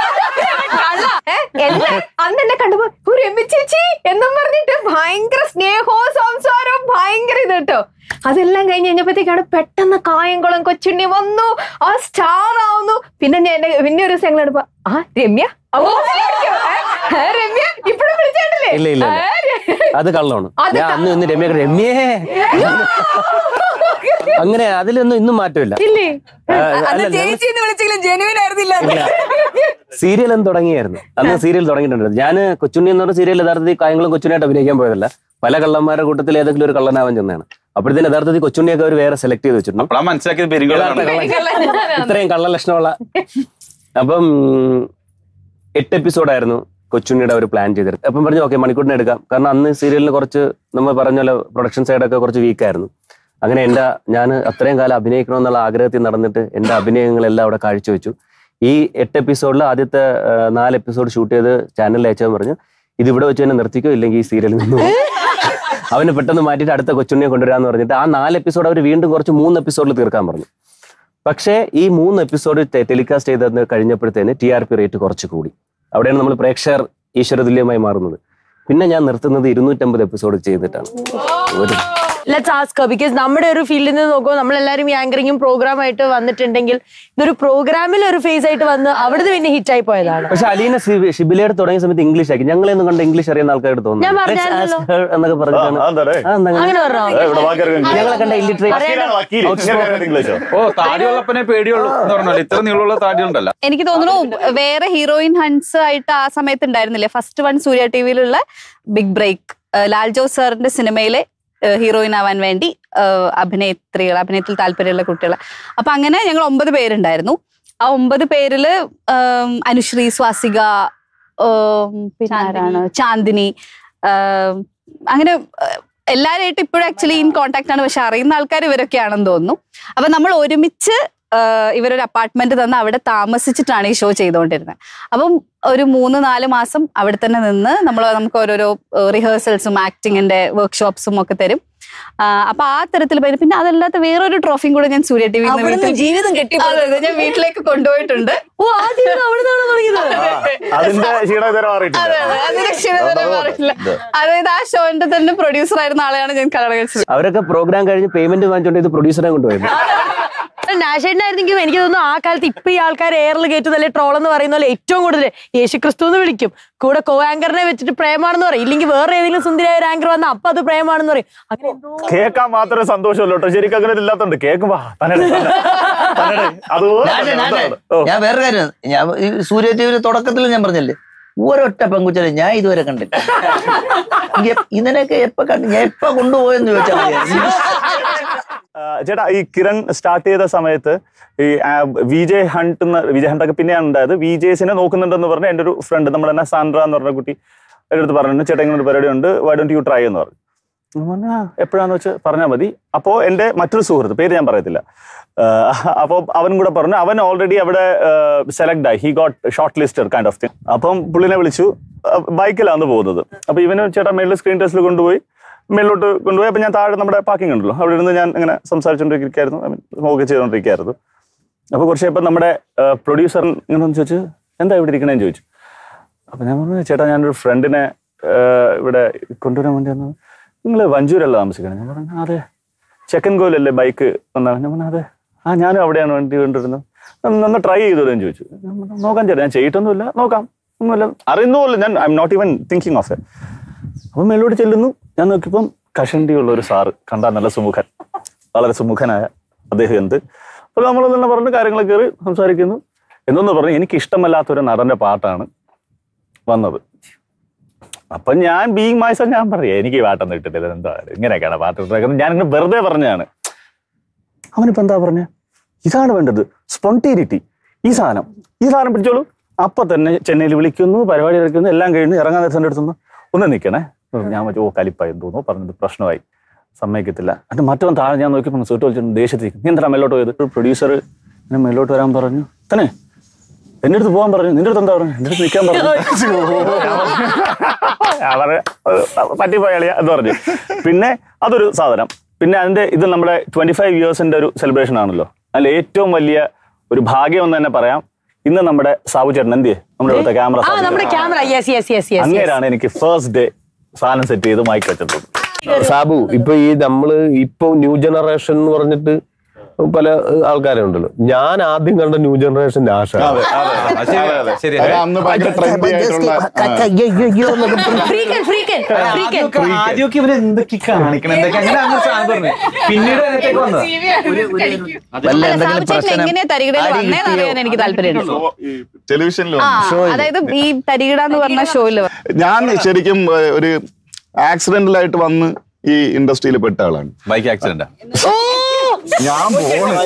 [SPEAKER 7] കള്ള. ഏ? എന്നെ അന്ന് എന്നെ കണ്ടപ്പോ ഒരു എമ്മി ചേച്ചി എന്നും പറഞ്ഞിട്ട് ഭയങ്കര സ്നേഹവും സംസാരവും ഭയങ്കര ഇത് കേട്ടോ അതെല്ലാം കഴിഞ്ഞ് കഴിഞ്ഞപ്പോഴത്തേക്കാണ് പെട്ടെന്ന് കായംകുളം കൊച്ചുണ്ണി വന്നു ആ സ്റ്റാർ ആവുന്നു പിന്നെ ഞാൻ എന്നെ പിന്നെ ഒരു ദിവസം ഞങ്ങൾ ആ രമ്യ അവ മനസ്സിലാക്കിയോ? ഏ? ഏ, രമ്യ ഇപ്പഴും വിളിച്ചിട്ടില്ലേ
[SPEAKER 3] ഇല്ല ഇല്ല ഇല്ല. അത് കള്ളമാണ്
[SPEAKER 7] അത്
[SPEAKER 3] ഞാൻ അന്ന് ഇന്ന് രമ്യ രമ്യേ അങ്ങനെ അതിലൊന്നും ഇന്നും മാറ്റമില്ല
[SPEAKER 2] ഇല്ലേ
[SPEAKER 3] ആ,
[SPEAKER 8] അന്ന്
[SPEAKER 3] അല്ല,
[SPEAKER 8] ചേച്ചി എന്ന് വിളിച്ചെങ്കിലും ജെനുവിൻ ആയിരുന്നില്ല
[SPEAKER 3] സീരിയൽ എന്ന് തുടങ്ങിയായിരുന്നു അന്ന് സീരിയൽ തുടങ്ങിയിട്ടുണ്ട് ഞാൻ കൊച്ചുണ്ണി എന്ന് പറഞ്ഞ സീരിയൽ യഥാർത്ഥത്തിൽ കായങ്ങളും കൊച്ചുണ്ണിയായിട്ട് അഭിനയിക്കാൻ പോയതല്ല പല കള്ളന്മാരുടെ കൂട്ടത്തിൽ ഏതെങ്കിലും ഒരു കള്ളനാവാൻ ചെന്നതാണ് അപ്പോഴത്തേന് യഥാർത്ഥത്തിൽ കൊച്ചുണ്ണിയൊക്കെ അവർ വേറെ സെലക്ട് ചെയ്ത് വെച്ചിട്ടുണ്ട്
[SPEAKER 5] അപ്പോഴാ മനസ്സിലാക്കിയത്
[SPEAKER 3] യഥാർത്ഥ
[SPEAKER 5] പെരുങ്കളാണ്
[SPEAKER 3] കള്ളൻ. ഇത്രയും കള്ള ലക്ഷണമുള്ള അപ്പം ഉം, എട്ട് എപ്പിസോഡായിരുന്നു കൊച്ചുണ്ണിയുടെ ഒരു പ്ലാൻ ചെയ്തത് അപ്പം പറഞ്ഞു ഓക്കെ മണിക്കൂറിനെ എടുക്കാം കാരണം അന്ന് സീരിയലിന് കുറച്ച് നമ്മൾ പറഞ്ഞ പോലെ പ്രൊഡക്ഷൻ സൈഡൊക്കെ കുറച്ച് വീക്കായിരുന്നു അങ്ങനെ എൻ്റെ ഞാൻ അത്രയും കാലം അഭിനയിക്കണമെന്നുള്ള ആഗ്രഹത്തിൽ നടന്നിട്ട് എൻ്റെ അഭിനയങ്ങളെല്ലാം അവിടെ കാഴ്ചവെച്ചു ഈ എട്ട് എപ്പിസോഡിൽ ആദ്യത്തെ ആ, നാല് എപ്പിസോഡ് ഷൂട്ട് ചെയ്ത് ചാനലിൽ അയച്ചാൽ പറഞ്ഞു ഇത് ഇവിടെ വെച്ച് തന്നെ നിർത്തിക്കോ ഇല്ലെങ്കിൽ ഈ സീരിയലിൽ നിന്ന് പോകും." അവന് പെട്ടെന്ന് മാറ്റിയിട്ട് അടുത്ത കൊച്ചുണ്ണിയെ കൊണ്ടുവരാന്ന് പറഞ്ഞിട്ട് ആ നാല് എപ്പിസോഡ് അവർ വീണ്ടും കുറച്ച് മൂന്ന് എപ്പിസോഡിൽ തീർക്കാൻ പറഞ്ഞു പക്ഷേ ഈ മൂന്ന് എപ്പിസോഡ് ടെലികാസ്റ്റ് ചെയ്തത് കഴിഞ്ഞപ്പോഴത്തേന് ടി ആർ പി റേറ്റ് കുറച്ച് കൂടി അവിടെയാണ് നമ്മൾ പ്രേക്ഷകർ ഈശ്വരതുല്യമായി മാറുന്നത് പിന്നെ ഞാൻ നിർത്തുന്നത് ഇരുന്നൂറ്റമ്പത് എപ്പിസോഡ് ചെയ്തിട്ടാണ് ഒരു
[SPEAKER 2] ലെറ്റ്സ് ആസ്ക് ബിക്കോസ് നമ്മുടെ ഒരു ഫീൽഡിൽ നിന്ന് നോക്കുമ്പോൾ നമ്മളെല്ലാവരും ആങ്കറിങ്ങും പ്രോഗ്രാം ആയിട്ട് വന്നിട്ടുണ്ടെങ്കിൽ ഇതൊരു പ്രോഗ്രാമിൽ ഒരു ഫേസ് ആയിട്ട് വന്ന് അവിടുന്ന് പിന്നെ ഹിറ്റ് ആയി പോയതാണ്
[SPEAKER 3] പക്ഷെ അലീന ഷി- ഷിബിലയുടെ തുടങ്ങിയ സമയത്ത് ഇംഗ്ലീഷ് ആക്കി ഞങ്ങളെയൊന്നും കണ്ട് ഇംഗ്ലീഷ് അറിയുന്ന ആൾക്കാരുടെ
[SPEAKER 2] ഞാൻ
[SPEAKER 3] തോന്നുന്നു Let's
[SPEAKER 2] പറഞ്ഞായിരുന്നല്ലോ.
[SPEAKER 3] ask her എന്നൊക്കെ പറഞ്ഞിട്ടാണ്
[SPEAKER 1] ആ, എന്താ
[SPEAKER 3] ആ, എന്താ അങ്ങനെ?
[SPEAKER 2] അങ്ങനെ പറഞ്ഞോ
[SPEAKER 1] ഇവിടെ ബാക്കി
[SPEAKER 3] ഞങ്ങളെ കണ്ട ഇല്ലിട്രേറ്റ്
[SPEAKER 1] വക്കീലാണ് വക്കീൽ ഇങ്ങനെ ഇംഗ്ലീഷോ
[SPEAKER 5] ഓ താടിയുള്ളപ്പനെ പേടിയുള്ളൂ എന്ന് പറഞ്ഞാൽ ഇത്ര നീളമുള്ള താടി ഉണ്ടല്ലോ
[SPEAKER 8] എനിക്ക് തോന്നുന്നു വേറെ ഹീറോയിൻ ഹൺസ് ആയിട്ട് ആ സമയത്ത് ഉണ്ടായിരുന്നില്ലേ ഫസ്റ്റ് വൺ സൂര്യ ടി വിയിലുള്ള ബിഗ് ബ്രേക്ക് ലാൽ ജോസ് സാറിന്റെ സിനിമയിലെ ഹീറോയിൻ ആവാൻ വേണ്ടി ഏഹ്, അഭിനേത്രികൾ അഭിനയത്തിൽ താല്പര്യമുള്ള കുട്ടികൾ അപ്പൊ അങ്ങനെ ഞങ്ങൾ ഒമ്പത് പേരുണ്ടായിരുന്നു ആ ഒമ്പത് പേരില് ഏം, അനുശ്രീ സ്വാസിക ഏം, പിന്നെ ആരാണ് ചാന്ദിനി ഏം, അങ്ങനെ ഏഹ്, എല്ലാവരുമായിട്ട് ഇപ്പോഴും ആക്ച്വലി ഇൻ കോണ്ടാക്ട് ആണ് പക്ഷെ അറിയുന്ന ആൾക്കാർ ഇവരൊക്കെയാണെന്ന് തോന്നുന്നു അപ്പൊ നമ്മൾ ഒരുമിച്ച് ആഹ് ഇവരൊരു അപ്പാർട്ട്മെന്റ് തന്ന് അവിടെ താമസിച്ചിട്ടാണ് ഈ ഷോ ചെയ്തുകൊണ്ടിരുന്നത് അപ്പം ഒരു മൂന്ന് നാല് മാസം അവിടെ തന്നെ നിന്ന് നമ്മൾ നമുക്ക് ഓരോരോ റിഹേഴ്സൽസും ആക്ടിങ്ങിന്റെ വർക്ക്ഷോപ്സും ഒക്കെ തരും ആഹ് അപ്പൊ ആ തരത്തിൽ പോയി പിന്നെ അതല്ലാത്ത വേറൊരു ട്രോഫിയും കൂടെ ഞാൻ സൂര്യ ടി വി
[SPEAKER 7] ജീവിതം കെട്ടി
[SPEAKER 8] ഞാൻ വീട്ടിലേക്ക് കൊണ്ടുപോയിട്ടുണ്ട്
[SPEAKER 2] ഓ ആദ്യം അവിടുന്നാണ് തുടങ്ങിയത്
[SPEAKER 1] അതിന്റെ ക്ഷീണം ഇതുവരെ മാറിയിട്ടില്ല
[SPEAKER 8] അതെ അതെ അത് രക്ഷിതാവ് മാറിയില്ല അതായത് ആ ഷോന്റെ തന്നെ പ്രൊഡ്യൂസർ ആയിരുന്ന ആളെയാണ് ഞാൻ കല്യാണം കഴിച്ചത്
[SPEAKER 3] അവരൊക്കെ പ്രോഗ്രാം കഴിഞ്ഞ് പേയ്മെന്റ് വാങ്ങിച്ചോണ്ട് ഇത് പ്രൊഡ്യൂസറെ കൊണ്ടുപോയത്
[SPEAKER 2] നാഷേട്ടനായിരുന്നെങ്കിലും എനിക്ക് തോന്നുന്നു ആ കാലത്ത് ഇപ്പൊ ഈ ആൾക്കാർ എയറിൽ കയറ്റുന്നല്ലേ ട്രോൾ എന്ന് പറയുന്ന പോലെ ഏറ്റവും കൂടുതൽ യേശു ക്രിസ്തു എന്ന് വിളിക്കും കൂടെ കോ ആങ്കറിനെ വെച്ചിട്ട് പ്രേമാണെന്ന് പറയും ഇല്ലെങ്കിൽ വേറെ ഏതെങ്കിലും സുന്ദരിയായ ഒരു ആങ്കർ വന്നാൽ അപ്പൊ അത് പ്രേമാണെന്ന് പറയും അങ്ങനെ എന്തോ
[SPEAKER 1] കേൾക്കാൻ മാത്രമേ സന്തോഷമുള്ളൂ കേട്ടോ ശരിക്കും അങ്ങനെ ഇല്ലാത്തോണ്ട് കേൾക്കുമ്പോ തന്നെ അതുപോലെ
[SPEAKER 6] ഞാൻ-
[SPEAKER 1] തന്നെ.
[SPEAKER 6] ഞാൻ-
[SPEAKER 1] അതാണ്. ഓ.
[SPEAKER 6] ഞാൻ വേറെ കാര്യം ഞാൻ ഈ സൂര്യ ടിവിയുടെ തുടക്കത്തിൽ ഞാൻ പറഞ്ഞല്ലേ ഒരൊറ്റ പെങ്കുച്ചനെ ഞാൻ ഇതുവരെ കണ്ടില്ല എ- ഇതിനൊക്കെ എപ്പോ കണ്ടു ഞാൻ എപ്പോ കൊണ്ടുപോയെന്ന് ചോദിച്ചാൽ മതി
[SPEAKER 1] ആ, ചേട്ടാ ഈ കിരൺ സ്റ്റാർട്ട് ചെയ്ത സമയത്ത് ഈ വിജയ് ഹണ്ട് എന്ന വിജയ് ഹണ്ട് ഒക്കെ പിന്നെയാണ് ഉണ്ടായത് വിജേസിനെ നോക്കുന്നുണ്ടെന്ന് പറഞ്ഞ എൻ്റെ ഒരു ഫ്രണ്ട് നമ്മുടെ തന്നെ സാൻഡ്ര എന്ന് പറഞ്ഞ കുട്ടി എൻ്റെ അടുത്ത് പറഞ്ഞു ചേട്ടാ ഇങ്ങനെ ഒരു പരിപാടി ഉണ്ട് വൈ ഡോണ്ട് യു ട്രൈ എന്ന് പറഞ്ഞു ഞാൻ പറഞ്ഞു "ആ, എപ്പോഴാന്ന് വെച്ച് പറഞ്ഞാൽ മതി അപ്പോൾ എൻ്റെ മറ്റൊരു സുഹൃത്ത് പേര് ഞാൻ പറയത്തില്ല അപ്പോൾ അവനും കൂടെ പറഞ്ഞു അവൻ ഓൾറെഡി അവിടെ സെലക്ട് ആയി he got shortlisted kind of thing അപ്പം പുള്ളിനെ വിളിച്ചു ബൈക്കിലാണ് പോകുന്നത് അപ്പോൾ ഇവന് ചേട്ടാ മേളിൽ സ്ക്രീൻ ടെസ്റ്റിൽ കൊണ്ടുപോയി മേളിലോട്ട് കൊണ്ടുപോയി അപ്പം ഞാൻ താഴെ നമ്മുടെ പാർക്കിംഗ് ഉണ്ടല്ലോ അവിടെ ഇരുന്ന് ഞാൻ ഇങ്ങനെ സംസാരിച്ചുകൊണ്ടിരിക്കുകയായിരുന്നു ഐ മീൻ സ്മോക്ക് ചെയ്തുകൊണ്ടിരിക്കുകയായിരുന്നു അപ്പോൾ കുറച്ച് ഇപ്പം നമ്മുടെ പ്രൊഡ്യൂസർ ഇങ്ങനെ ഒന്ന് ചോദിച്ചു എന്താ ഇവിടെ ഇരിക്കണേന്ന് ചോദിച്ചു അപ്പം ഞാൻ പറഞ്ഞു ചേട്ടാ ഞാനൊരു ഫ്രണ്ടിനെ ഇവിടെ കൊണ്ടുവരാൻ വേണ്ടി വന്നത് നിങ്ങൾ വഞ്ചൂരല്ല താമസിക്കണം ഞാൻ പറഞ്ഞു അതെ ചെക്കൻ കോലല്ലേ ബൈക്ക് വന്നാണ് ഞാൻ പറഞ്ഞു അതെ ആ ഞാനും അവിടെയാണ് വണ്ടി കൊണ്ടുവരുന്നത് ഒന്ന് ഒന്ന് ട്രൈ ചെയ്തോളെന്ന് ചോദിച്ചു ഞാൻ പറഞ്ഞു, നോക്കാം ചേട്ടാ ഞാൻ ചെയ്തിട്ടൊന്നുമില്ല നോക്കാം ഒന്നുമില്ല അറിയുന്നുമില്ല ഞാൻ I'm not even thinking of a അപ്പം മേലോട്ട് ചെല്ലുന്നു ഞാൻ നോക്കിയപ്പം കഷണ്ടിയുള്ള ഒരു സാറ് കണ്ടാൽ നല്ല സുമുഖൻ വളരെ സുമുഖനായ അദ്ദേഹം എന്ത് അപ്പോൾ നമ്മൾ തന്നെ പറഞ്ഞ് കാര്യങ്ങൾ കയറി സംസാരിക്കുന്നു എന്നൊന്ന് പറഞ്ഞ് എനിക്ക് ഇഷ്ടമല്ലാത്ത ഒരു നടന്റെ പാട്ടാണ് വന്നത് അപ്പൊ ഞാൻ ബീങ് മൈസൽ ഞാൻ പറയാം എനിക്ക് ഈ പാട്ടൊന്നും ഇട്ടിട്ടില്ല എന്താ ഇങ്ങനെയൊക്കെയാണ് പാട്ട് ഇട്ടേക്കുന്നത് ഞാൻ ഇങ്ങനെ വെറുതെ പറഞ്ഞാണ് അവനിപ്പോ എന്താ പറഞ്ഞ ഇതാണ് വേണ്ടത് സ്പോണ്ടീനിറ്റി ഈ സാധനം ഈ സാധനം പിടിച്ചോളൂ അപ്പൊ തന്നെ ചെന്നൈയിൽ വിളിക്കുന്നു പരിപാടി എടുക്കുന്നു എല്ലാം കഴിഞ്ഞ് ഇറങ്ങാൻ നേരത്തെ അടുത്തുനിന്ന് ഒന്ന് നിൽക്കണേ ഞാൻ വെച്ചു ഓ കലിപ്പായി തോന്നുന്നു പറഞ്ഞത് പ്രശ്നമായി സമ്മതിക്കത്തില്ല എന്നിട്ട് മറ്റവൻ താഴെ ഞാൻ നോക്കിയപ്പോൾ സൂട്ട് വലിച്ചിട്ട് ദേഷ്യത്തിൽ നീ എന്താ മേലോട്ട് പോയത് പ്രൊഡ്യൂസർ എന്നെ മേലോട്ട് വരാൻ പറഞ്ഞു തന്നെ എന്റെ അടുത്ത് പോകാൻ പറഞ്ഞു നിന്റെ അടുത്ത് എന്താ പറഞ്ഞു എന്റെ അടുത്ത് നിൽക്കാൻ പറഞ്ഞു ഞാൻ പറഞ്ഞു, "ഏഹ്, പറ്റിപ്പോയാളിയാ എന്ന് പറഞ്ഞു പിന്നെ അതൊരു സാധനം പിന്നെ അതിന്റെ ഇത് നമ്മുടെ ട്വന്റി ഫൈവ് ഇയേഴ്സിന്റെ ഒരു സെലിബ്രേഷൻ ആണല്ലോ അതിൽ ഏറ്റവും വലിയ ഒരു ഭാഗ്യം എന്ന് തന്നെ പറയാം ഇന്ന് നമ്മുടെ സാബു ചേട്ടൻ എന്തിയെ നമ്മുടെ ഇവിടുത്തെ ക്യാമറ
[SPEAKER 2] ആ നമ്മുടെ camera yes yes yes yes
[SPEAKER 1] അങ്ങനെയാണ് എനിക്ക് ഫസ്റ്റ് ഡേ സാധനം സെറ്റ് ചെയ്ത് മൈക്ക് വെച്ചത്
[SPEAKER 4] സാബു ഇപ്പൊ ഈ നമ്മള് ഇപ്പൊ ന്യൂ ജനറേഷൻ എന്ന് പറഞ്ഞിട്ട് പല ഏഹ്, ആൾക്കാരും ഉണ്ടല്ലോ ഞാൻ ആദ്യം കണ്ട ന്യൂ ജനറേഷൻ ആശ
[SPEAKER 6] അതെ അതെ
[SPEAKER 5] അത് ശരിയാ,
[SPEAKER 6] അതെ, അതെ.
[SPEAKER 5] ശരിയാ.
[SPEAKER 6] അത് അന്ന് ഭയങ്കര ട്രെൻഡി ആയിട്ടുള്ള ആ.
[SPEAKER 2] ഫ്രീക്കൻ ഫ്രീക്കൻ ഫ്രീക്കൻ
[SPEAKER 5] ആദ്യമൊക്കെ ആദ്യമൊക്കെ ഇവര് എന്തൊക്കെ കാണിക്കണം എന്തൊക്കെ അങ്ങനെ അങ്ങനെ സാധനം പറഞ്ഞു പിന്നീട് അതിനകത്തേക്ക് വന്നത്
[SPEAKER 9] വല്ല എന്തെങ്കിലും
[SPEAKER 8] ചേട്ടൻ
[SPEAKER 9] പ്രശ്നം
[SPEAKER 8] എങ്ങനെയാ തരികിടയിൽ
[SPEAKER 9] അടി
[SPEAKER 8] വന്നേന്ന്
[SPEAKER 9] കിട്ടിയോ?
[SPEAKER 8] അറിയാൻ എനിക്ക് താല്പര്യമുണ്ട്
[SPEAKER 6] ഷോ ഈ ടെലിവിഷനിൽ
[SPEAKER 8] ആ
[SPEAKER 6] വന്നു.
[SPEAKER 8] അതായത് ഈ തരികിട എന്ന് പറഞ്ഞ ഷോയില്
[SPEAKER 6] ഞാൻ ശരിക്കും ഏഹ്, ഒരു ആക്സിഡന്റലായിട്ട് വന്ന് ഈ ഇൻഡസ്ട്രിയിൽ പെട്ട ആളാണ്
[SPEAKER 5] ബൈക്ക് ആക്സിഡന്റ്
[SPEAKER 6] ഞാൻ പോണ്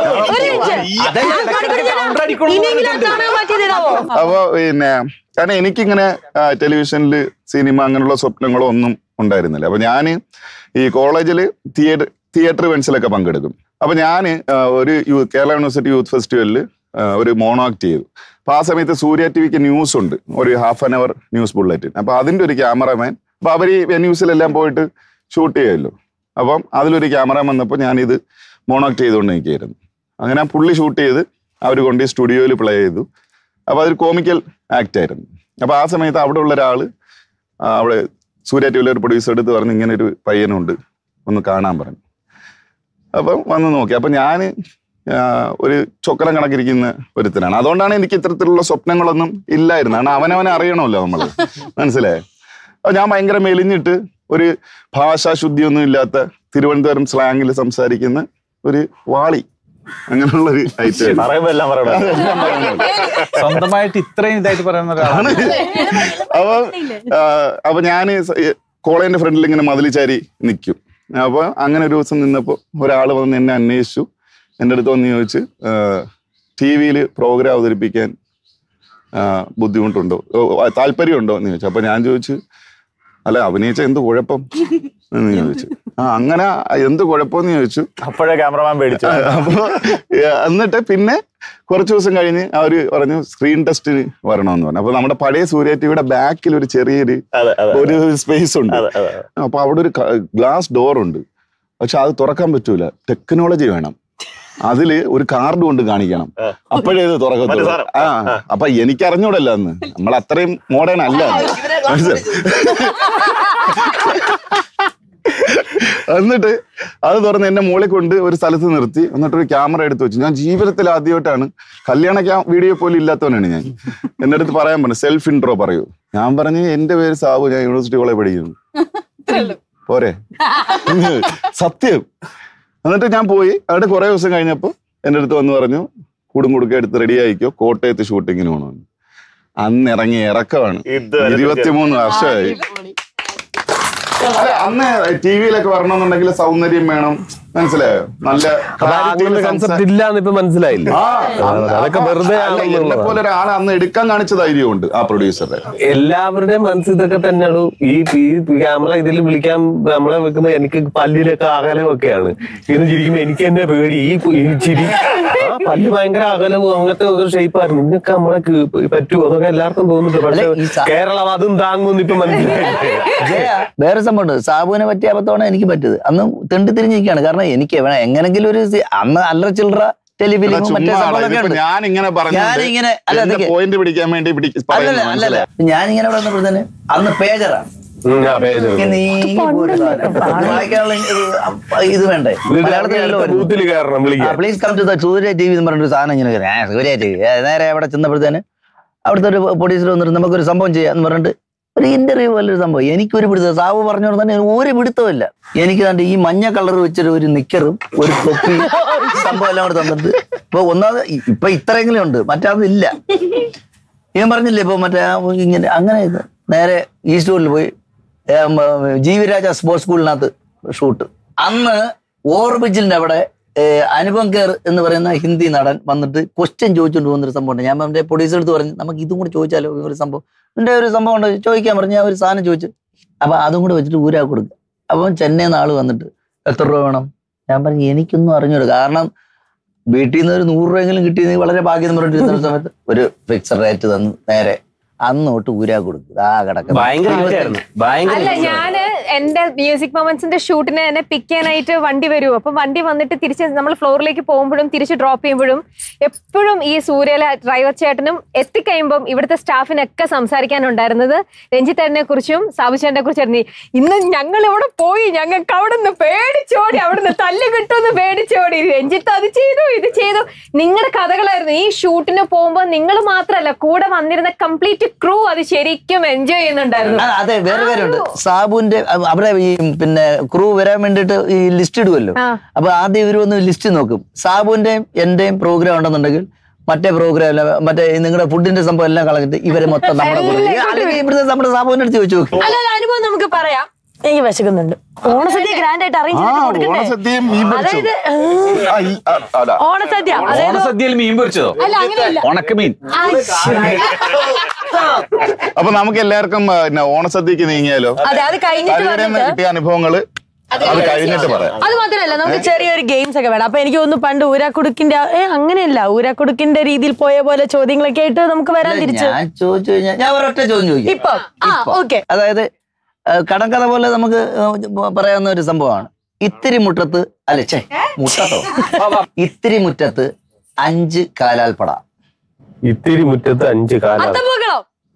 [SPEAKER 2] ഇനിയെങ്കിലും കാണാൻ പറ്റിയതാവോ
[SPEAKER 6] അപ്പൊ പിന്നെ കാരണം എനിക്കിങ്ങനെ ടെലിവിഷനിൽ സിനിമ അങ്ങനെയുള്ള സ്വപ്നങ്ങളോ ഒന്നും ഉണ്ടായിരുന്നില്ല അപ്പൊ ഞാൻ ഈ കോളേജിൽ തിയേറ്റർ തിയേറ്റർ ഇവന്റ്സിലൊക്കെ പങ്കെടുക്കും അപ്പൊ ഞാൻ ഒരു യൂ- കേരള യൂണിവേഴ്സിറ്റി യൂത്ത് ഫെസ്റ്റിവലിൽ ഒരു മോണോ ആക്ട് ചെയ്തു അപ്പൊ ആ സമയത്ത് സൂര്യ ടി വിക്ക് ന്യൂസ് ഉണ്ട് ഒരു half an hour news bulletin അപ്പൊ അതിന്റെ ഒരു ക്യാമറമാൻ അപ്പൊ അവർ ഈ ന്യൂസിലെല്ലാം പോയിട്ട് ഷൂട്ട് ചെയ്യുമല്ലോ അപ്പം അതിലൊരു ക്യാമറ വന്നപ്പോൾ ഞാനിത് മോണോ ആക്ട് ചെയ്തുകൊണ്ട് നിൽക്കുകയായിരുന്നു അങ്ങനെ ആ പുള്ളി ഷൂട്ട് ചെയ്ത് അവർ കൊണ്ട് സ്റ്റുഡിയോയിൽ പ്ലേ ചെയ്തു അപ്പൊ അതൊരു കോമിക്കൽ ആക്ട് ആയിരുന്നു അപ്പൊ ആ സമയത്ത് അവിടെ ഉള്ള ഒരാള് ആ, അവിടെ സൂര്യ ടി വിയിലെ ഒരു പ്രൊഡ്യൂസർ എടുത്ത് പറഞ്ഞു ഇങ്ങനെ ഒരു പയ്യനുണ്ട് ഒന്ന് കാണാൻ പറഞ്ഞു അപ്പം വന്ന് നോക്കി അപ്പൊ ഞാൻ ഒരു ചൊക്കരം കണക്കിരിക്കുന്ന ഒരുത്തനാണ് അതുകൊണ്ടാണ് എനിക്ക് ഇത്തരത്തിലുള്ള സ്വപ്നങ്ങളൊന്നും ഇല്ലായിരുന്നു കാരണം അവനവനെ അറിയണമല്ലോ നമ്മൾ മനസ്സിലായേ അപ്പൊ ഞാൻ ഭയങ്കര മെലിഞ്ഞിട്ട് ഒരു ഭാഷാശുദ്ധിയൊന്നും ഇല്ലാത്ത തിരുവനന്തപുരം സ്ലാങ്ങിൽ സംസാരിക്കുന്ന ഒരു വാളി അങ്ങനെയുള്ള ഒരു ഐറ്റം
[SPEAKER 1] പറയുമ്പോ എല്ലാം പറയണം
[SPEAKER 5] സ്വന്തമായിട്ട് ഇത്രയും ഇതായിട്ട് പറയുന്ന ഒരാളാണ്
[SPEAKER 6] അപ്പൊ ആ, അപ്പൊ ഞാന് സ- ഈ കോളേജിന്റെ ഫ്രണ്ടിൽ ഇങ്ങനെ മതിൽ ചാരി നിൽക്കും അപ്പൊ അങ്ങനെ ഒരു ദിവസം നിന്നപ്പോ ഒരാള് വന്ന് എന്നെ അന്വേഷിച്ചു എൻ്റെ അടുത്ത് വന്ന് ചോദിച്ച് ടി വിയിൽ പ്രോഗ്രാം അവതരിപ്പിക്കാൻ ആ, ബുദ്ധിമുട്ടുണ്ടോ ഓ, ആ, താല്പര്യമുണ്ടോ എന്ന് ചോദിച്ചു അപ്പൊ ഞാൻ ചോദിച്ചു അല്ല അഭിനയിച്ച എന്ത് കുഴപ്പം എന്ന് ചോദിച്ചു ആ അങ്ങനെ എന്ത് കുഴപ്പമെന്ന് ചോദിച്ചു
[SPEAKER 1] അപ്പോഴേ ക്യാമറമാൻ പേടിച്ചു
[SPEAKER 6] അപ്പൊ ഏ, എന്നിട്ട് പിന്നെ കുറച്ച് ദിവസം കഴിഞ്ഞ് അവര് പറഞ്ഞു സ്ക്രീൻ ടെസ്റ്റിന് വരണമെന്ന് പറഞ്ഞു അപ്പൊ നമ്മുടെ പഴയ സൂര്യ ടിവിയുടെ ബാക്കിൽ ഒരു ചെറിയൊരു
[SPEAKER 1] അതെ അതെ
[SPEAKER 6] ഒരു സ്പേസ് ഉണ്ട്
[SPEAKER 1] അതെ അതെ
[SPEAKER 6] അപ്പൊ അവിടെ ഒരു ഗ്ലാസ് ഡോർ ഉണ്ട് പക്ഷെ അത് തുറക്കാൻ പറ്റൂല ടെക്നോളജി വേണം അതില് ഒരു കാർഡ് കൊണ്ട് കാണിക്കണം അപ്പോഴേ ഇത് തുറക്കത്തുള്ളൂ
[SPEAKER 1] സാധനം.
[SPEAKER 6] ആ അപ്പൊ എനിക്ക് അറിഞ്ഞൂടല്ലോ അന്ന് നമ്മൾ അത്രയും മോഡേൺ അല്ല അന്ന്. മനസ്സിലായോ? എന്നിട്ട് അത് തുറന്ന് എന്നെ മുകളിൽ കൊണ്ട് ഒരു സ്ഥലത്ത് നിർത്തി എന്നിട്ട് ഒരു ക്യാമറ എടുത്ത് വെച്ചു ഞാൻ ജീവിതത്തിൽ ആദ്യമായിട്ടാണ് കല്യാണ ക്യാ വീഡിയോ പോലും ഇല്ലാത്തവനാണ് ഞാൻ എന്റെ അടുത്ത് പറയാൻ പറഞ്ഞു സെൽഫ് ഇൻട്രോ പറയൂ ഞാൻ പറഞ്ഞു എന്റെ പേര് സാബു ഞാൻ യൂണിവേഴ്സിറ്റി കോളേജ് പഠിക്കുന്നു പോരെ സത്യം എന്നിട്ട് ഞാൻ പോയി അവിടെ കുറെ ദിവസം കഴിഞ്ഞപ്പോ എന്റെ അടുത്ത് വന്ന് പറഞ്ഞു കൂടും കുടുക്ക എടുത്ത് റെഡി ആയിക്കോ കോട്ടയത്ത് ഷൂട്ടിങ്ങിന് പോകണമെന്ന് അന്ന് ഇറങ്ങിയ ഇറക്കമാണ്
[SPEAKER 1] ഇതുവരെ
[SPEAKER 6] ഇരുപത്തിമൂന്ന് വർഷമായി അല്ല, അന്ന് ടി വിയിലൊക്കെ വരണമെന്നുണ്ടെങ്കിൽ സൗന്ദര്യം വേണം മനസ്സിലായോ നല്ല
[SPEAKER 4] അപ്പൊ
[SPEAKER 6] clarity യിൽ
[SPEAKER 4] അങ്ങനത്തെ
[SPEAKER 6] സംസാ-
[SPEAKER 4] കൺസെപ്റ്റ് ഇല്ലാന്ന് ഇപ്പൊ മനസ്സിലായില്ല
[SPEAKER 6] ആ,
[SPEAKER 4] അതൊക്കെ
[SPEAKER 6] അപ്പൊ
[SPEAKER 4] വെറുതെ
[SPEAKER 6] അല്ല, എന്നെ
[SPEAKER 4] ആണെന്നുള്ളതാണ്.
[SPEAKER 6] പോലെ ഒരാളെ അന്ന് എടുക്കാൻ കാണിച്ച ധൈര്യമുണ്ട് ആ പ്രൊഡ്യൂസറുടെ
[SPEAKER 4] എല്ലാവരുടെയും മനസ്സിൽ ഇതൊക്കെ തന്നെയാണ് ഈ ഈ ക്യാമറ ഇതിൽ വിളിക്കാൻ നമ്മളെ വെക്കുമ്പോ എനിക്ക് പല്ലിലൊക്കെ അകലമൊക്കെയാണ് ഇന്ന് ചിരിക്കുമ്പോ എനിക്ക് തന്നെ പേടി ഈ കു- ഈ ചിരി ആ പല്ല് ഭയങ്കര അകലവും അങ്ങനത്തെ ഒരു ഷേപ്പായിരുന്നു ഇന്നൊക്കെ നമ്മളെ കീ- പറ്റുമോ അതൊക്കെ എല്ലാവർക്കും തോന്നുന്നുണ്ട് പക്ഷെ
[SPEAKER 9] അല്ല, ഈ സ-
[SPEAKER 4] കേരളം അതും താങ്ങുമെന്ന് ഇപ്പൊ മനസ്സിലായില്ലേ
[SPEAKER 9] ജയ, വേറെ സംഭവമുണ്ട് സാബുവിനെ പറ്റിയ അബദ്ധമാണ് എനിക്ക് പറ്റിയത് അന്ന് തെണ്ടി തിരിഞ്ഞിരിക്കുകയാണ് കാരണം എനിക്ക് എവിടെ എങ്ങനെങ്കിലും ഒരു സി- അന്ന് അല്ലറ ചില്ലറ ടെലിഫിലിമും മറ്റേ സംഭവങ്ങളൊക്കെ ഉണ്ട്
[SPEAKER 6] ഞാൻ ഇങ്ങനെ
[SPEAKER 9] ഞാനിങ്ങനെ അല്ല അതൊക്കെ
[SPEAKER 6] പോയിന്റ് പിടിക്കാൻ വേണ്ടി പിടി-
[SPEAKER 9] അല്ലല്ല
[SPEAKER 6] പറയുന്നു,
[SPEAKER 9] അല്ലല്ല
[SPEAKER 6] മനസ്സിലായോ?
[SPEAKER 9] ഞാനിങ്ങനെ ഇവിടെ വന്നപ്പോഴത്തേന് അന്ന് പേജറാണ്
[SPEAKER 4] ഉം, ആ, പേര്.
[SPEAKER 9] നീങ്ങി പോയൊരു സാധനം. ഇത് വായിക്കാനുള്ള ഇത് ഇത് വേണ്ടേ
[SPEAKER 4] ഇത്
[SPEAKER 9] മലയാളത്തിലല്ലോ
[SPEAKER 4] അടുത്ത ബൂത്തിൽ കയറണം വിളിക്കാൻ
[SPEAKER 9] please come to the Surya T V എന്ന് പറഞ്ഞൊരു സാധനം ഇങ്ങനെ കയറി. ആ സൂര്യ ടി വി നേരെ അവിടെ ചെന്നപ്പോഴത്തേന് അവിടുത്തെ ഒരു പ്രൊഡ്യൂസർ വന്നിട്ട് നമുക്കൊരു സംഭവം ചെയ്യാം എന്ന് പറഞ്ഞിട്ട് ഒരു ഇന്റർവ്യൂ പോലൊരു സംഭവം എനിക്കൊരു പിടുത്തം സാബു പറഞ്ഞു തന്നെ ഒരു പിടുത്തമില്ല എനിക്ക് കണ്ട് ഈ മഞ്ഞ കളർ വെച്ചൊരു ഒരു നിക്കറും ഒരു തൊപ്പി സംഭവം എല്ലാം കൂടെ തന്നിട്ട് ഇപ്പൊ ഒന്നാമത് ഇ- ഇപ്പൊ ഇത്രയെങ്കിലും ഉണ്ട് മറ്റേതില്ല ഞാൻ പറഞ്ഞില്ലേ ഇപ്പൊ മറ്റേ ആ ഇങ്ങനെ അങ്ങനെ ഇത് നേരെ ഈസ്റ്റ് റോഡിൽ പോയി ഏ, ഉം, ജി വി രാജ സ്പോർട്സ് സ്കൂളിനകത്ത് ഷൂട്ട് അന്ന് ഓർബിജിലിന്റെ അവിടെ ഏ, അനുപം കെയർ എന്ന് പറയുന്ന ഹിന്ദി നടൻ വന്നിട്ട് ക്വസ്റ്റ്യൻ ചോദിച്ചുകൊണ്ട് പോകുന്നൊരു സംഭവമുണ്ട് ഞാൻ എൻ്റെ പ്രൊഡ്യൂസർ എടുത്ത് പറഞ്ഞു നമുക്ക് ഇതും കൂടി ചോദിച്ചാലോ ഈ ഒരു സംഭവം ഇതിന്റെ ഒരു സംഭവം ഉണ്ട് ചോദിക്കാൻ പറഞ്ഞു ഞാൻ ഒരു സാധനം ചോദിച്ചു അപ്പൊ അതും കൂടെ വെച്ചിട്ട് ഊരാ കൊടുക്കുക അപ്പം ചെന്നൈ നിന്ന് ആള് വന്നിട്ട് എത്ര രൂപ വേണം ഞാൻ പറഞ്ഞു എനിക്കൊന്നും അറിഞ്ഞൂടാ കാരണം വീട്ടിൽ നിന്ന് ഒരു നൂറ് രൂപയെങ്കിലും കിട്ടിയത് വളരെ ഭാഗ്യം എന്ന് പറഞ്ഞിരുന്ന സമയത്ത് ഒരു ഫിക്സഡ് റേറ്റ് തന്നു നേരെ അന്ന് തൊട്ട് ഊരാ കൊടുക്കും ആ കിടക്ക
[SPEAKER 3] ഭയങ്കര hit ആയിരുന്നു ഭയങ്കര
[SPEAKER 7] അല്ല
[SPEAKER 3] hit ആയിരുന്നു.
[SPEAKER 7] ഞാന് എന്റെ മ്യൂസിക് മൊമെന്റ്സിന്റെ ഷൂട്ടിന് എന്നെ പിക്ക് ചെയ്യാനായിട്ട് വണ്ടി വരും അപ്പൊ വണ്ടി വന്നിട്ട് തിരിച്ച് നമ്മൾ ഫ്ലോറിലേക്ക് പോകുമ്പോഴും തിരിച്ച് ഡ്രോപ്പ് ചെയ്യുമ്പോഴും എപ്പോഴും ഈ സൂര്യയിലെ ഡ്രൈവർ ചേട്ടനും എത്തിക്കഴിയുമ്പം ഇവിടുത്തെ സ്റ്റാഫിനൊക്കെ സംസാരിക്കാനുണ്ടായിരുന്നത് രഞ്ജിത്തേട്ടനെ കുറിച്ചും സാബുചേട്ടനെ കുറിച്ചായിരുന്നു ഇന്ന് ഞങ്ങൾ ഇവിടെ പോയി ഞങ്ങൾക്ക് അവിടെ നിന്ന് പേടിച്ചോടി അവിടുന്ന് തല്ല് കിട്ടുമെന്ന് പേടിച്ചോടി രഞ്ജിത്ത് അത് ചെയ്തു ഇത് ചെയ്തു നിങ്ങളുടെ കഥകളായിരുന്നു ഈ ഷൂട്ടിന് പോകുമ്പോൾ നിങ്ങൾ മാത്രമല്ല കൂടെ വന്നിരുന്ന കംപ്ലീറ്റ് ക്രൂ അത് ശരിക്കും എൻജോയ് ചെയ്യുന്നുണ്ടായിരുന്നു
[SPEAKER 9] ആ, അതെ വേറെ കാര്യമുണ്ട് സാബുവിന്റെ അ- അവിടെ ഈ പിന്നെ ക്രൂ വരാൻ വേണ്ടിട്ട് ഈ ലിസ്റ്റ് ഇടുമല്ലോ
[SPEAKER 7] ആ.
[SPEAKER 9] അപ്പൊ ആദ്യം ഇവർ ഒന്ന് ലിസ്റ്റ് നോക്കും സാബുവിന്റെയും എന്റെയും പ്രോഗ്രാം ഉണ്ടെന്നുണ്ടെങ്കിൽ മറ്റേ പ്രോഗ്രാം മറ്റേ നിങ്ങളുടെ ഫുഡിന്റെ സംഭവം എല്ലാം കളഞ്ഞിട്ട് ഇവരെ മൊത്തം നമ്മുടെ കൂടെ ഈ അല്ലെങ്കിൽ ഇവിടുത്തെ നമ്മുടെ സാബുവിന്റെ അടുത്ത് ചോദിച്ചു നോക്കും
[SPEAKER 2] അല്ല അല്ല, അനുഭവം നമുക്ക് പറയാം എനിക്ക് വിശക്കുന്നുണ്ട് ഓണസദ്യ ഗ്രാൻഡ് ആയിട്ട് അറേഞ്ച്
[SPEAKER 6] ആ
[SPEAKER 2] ചെയ്ത് കൊടുക്കണ്ടേ
[SPEAKER 6] ഓണസദ്യയും മീൻ പൊരിച്ചു
[SPEAKER 2] അതായത്
[SPEAKER 6] ആ, ഈ, ആ, അതാ.
[SPEAKER 2] ഓണസദ്യ അതായത്
[SPEAKER 5] ഓണസദ്യയിൽ മീൻ പൊരിച്ചതോ
[SPEAKER 2] അല്ല അങ്ങനെയല്ല
[SPEAKER 5] ഉണക്കമീൻ
[SPEAKER 6] അപ്പൊ നമുക്ക് എല്ലാവർക്കും ആ, പിന്നെ ഓണസദ്യക്ക് നീങ്ങിയാലോ
[SPEAKER 2] അതെ അത് കഴിഞ്ഞിട്ട്
[SPEAKER 6] കവിയുടെ നിന്ന്
[SPEAKER 2] വന്നിട്ട്
[SPEAKER 6] കിട്ടിയ അനുഭവങ്ങള് അത് കഴിഞ്ഞിട്ട് പറയാം
[SPEAKER 2] അത് മാത്രമല്ല നമുക്ക് ചെറിയൊരു ഗെയിംസ് ഒക്കെ വേണം അപ്പൊ എനിക്ക് തോന്നുന്നു പണ്ട് ഊരാക്കുടുക്കിന്റെ ഏ അങ്ങനെയല്ല ഊരാക്കുടുക്കിന്റെ രീതിയിൽ പോയ പോലെ ചോദ്യങ്ങളൊക്കെ ആയിട്ട് നമുക്ക് വരാൻ തിരിച്ചു
[SPEAKER 9] ഞാൻ ചോദിച്ചു കഴിഞ്ഞാൽ ഞാൻ ഒരൊറ്റ ചോദ്യം ചോദിക്കും
[SPEAKER 2] ഇപ്പൊ ആ
[SPEAKER 9] ഇപ്പൊ.
[SPEAKER 2] ഓക്കെ
[SPEAKER 9] അതായത് ആ, കടങ്കഥ പോലെ നമുക്ക് ആ, പറയാവുന്ന ഒരു സംഭവമാണ് ഇത്തിരി മുറ്റത്ത് അല്ലെ ഛേ മുറ്റത്തോ ഇത്തിരി മുറ്റത്ത് അഞ്ച് കാലാൽപ്പട
[SPEAKER 4] ഇത്തിരി മുറ്റത്ത് അഞ്ച് കാലാണ്
[SPEAKER 2] അത്തപ്പൂക്കളം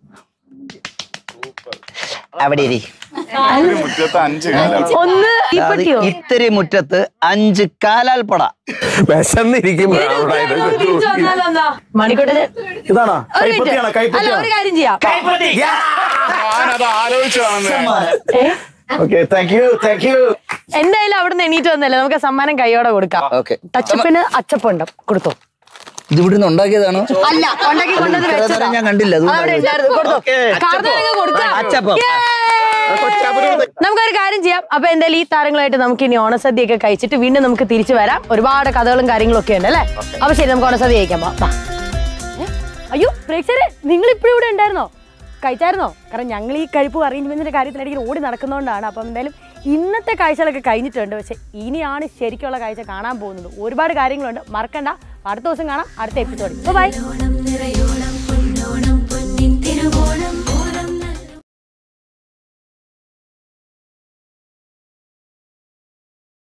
[SPEAKER 9] അവിടെ ഇരി.
[SPEAKER 6] മുറ്റത്ത് അഞ്ച് കാലം
[SPEAKER 2] ഒന്ന്
[SPEAKER 9] അതായത്
[SPEAKER 2] തീപ്പെട്ടിയോ
[SPEAKER 9] ഇത്തിരി മുറ്റത്ത് അഞ്ച് കാലാൽപ്പട
[SPEAKER 4] വിശന്നിരിക്കുമ്പോ അവിടെ ഇത്
[SPEAKER 2] നമുക്ക് തിരിച്ചു വന്നാലോ എന്നാ? മണിക്കൂട്ടന്
[SPEAKER 6] ഇതാണോ
[SPEAKER 2] ഒരു minute. അല്ല ഒരു കാര്യം ചെയ്യാം
[SPEAKER 6] ഞാനത് ആലോചിച്ചാണ്
[SPEAKER 2] ഏ?
[SPEAKER 6] Okay thank you thank you
[SPEAKER 2] എന്തായാലും അവിടുന്ന് എണീറ്റ് വന്നല്ലേ നമുക്ക് സമ്മാനം കൈയോടെ കൊടുക്കാം
[SPEAKER 9] ഓക്കെ
[SPEAKER 2] ടച്ചപ്പിന് അച്ചപ്പുണ്ട് കൊടുത്തോ
[SPEAKER 9] ഇത് ഇവിടുന്ന് ഉണ്ടാക്കിയതാണോ
[SPEAKER 2] അല്ല ഉണ്ടാക്കി കൊണ്ടുവന്ന്
[SPEAKER 9] ഇത്രയും
[SPEAKER 2] വെച്ചതാ.
[SPEAKER 9] നേരം ഞാൻ കണ്ടില്ല, അതുകൊണ്ടാ
[SPEAKER 2] അവിടെ
[SPEAKER 9] ചോദിച്ചത്.
[SPEAKER 2] ഉണ്ടായിരുന്നു. കൊടുത്തോ.
[SPEAKER 6] ഓക്കേ.
[SPEAKER 2] കാർന്നവരൊക്കെ കൊടുക്കാം.
[SPEAKER 9] അച്ചപ്പം.
[SPEAKER 2] Yay! നമുക്കൊരു കാര്യം ചെയ്യാം അപ്പൊ എന്തായാലും ഈ താരങ്ങളായിട്ട് നമുക്ക് ഇനി ഓണസദ്യ ഒക്കെ കഴിച്ചിട്ട് വീണ്ടും നമുക്ക് തിരിച്ചു വരാം ഒരുപാട് കഥകളും കാര്യങ്ങളും ഒക്കെ ഉണ്ട് അല്ലേ അപ്പൊ ശരി നമുക്ക് ഓണസദ്യ കഴിക്കാം വാ, വാ. ഏ? അയ്യോ പ്രേക്ഷകരെ നിങ്ങൾ ഇപ്പോഴും ഇവിടെ ഉണ്ടായിരുന്നോ കഴിച്ചായിരുന്നോ കാരണം ഞങ്ങൾ ഈ കഴിപ്പ് അറേഞ്ച്മെന്റിന്റെ കാര്യത്തിലിടയിൽ ഓടി നടക്കുന്നതുകൊണ്ടാണ് അപ്പം എന്തായാലും ഇന്നത്തെ കാഴ്ചകളൊക്കെ കഴിഞ്ഞിട്ടുണ്ട് പക്ഷെ ഇനിയാണ് ശരിക്കുള്ള കാഴ്ച കാണാൻ പോകുന്നത് ഒരുപാട് കാര്യങ്ങളുണ്ട് മറക്കണ്ട അടുത്ത ദിവസം കാണാം അടുത്ത എപ്പിസോഡ് ബൈ
[SPEAKER 10] ഓണം നിറയോണം പൊന്നോണം പൊന്നിൻ തിരുവോണം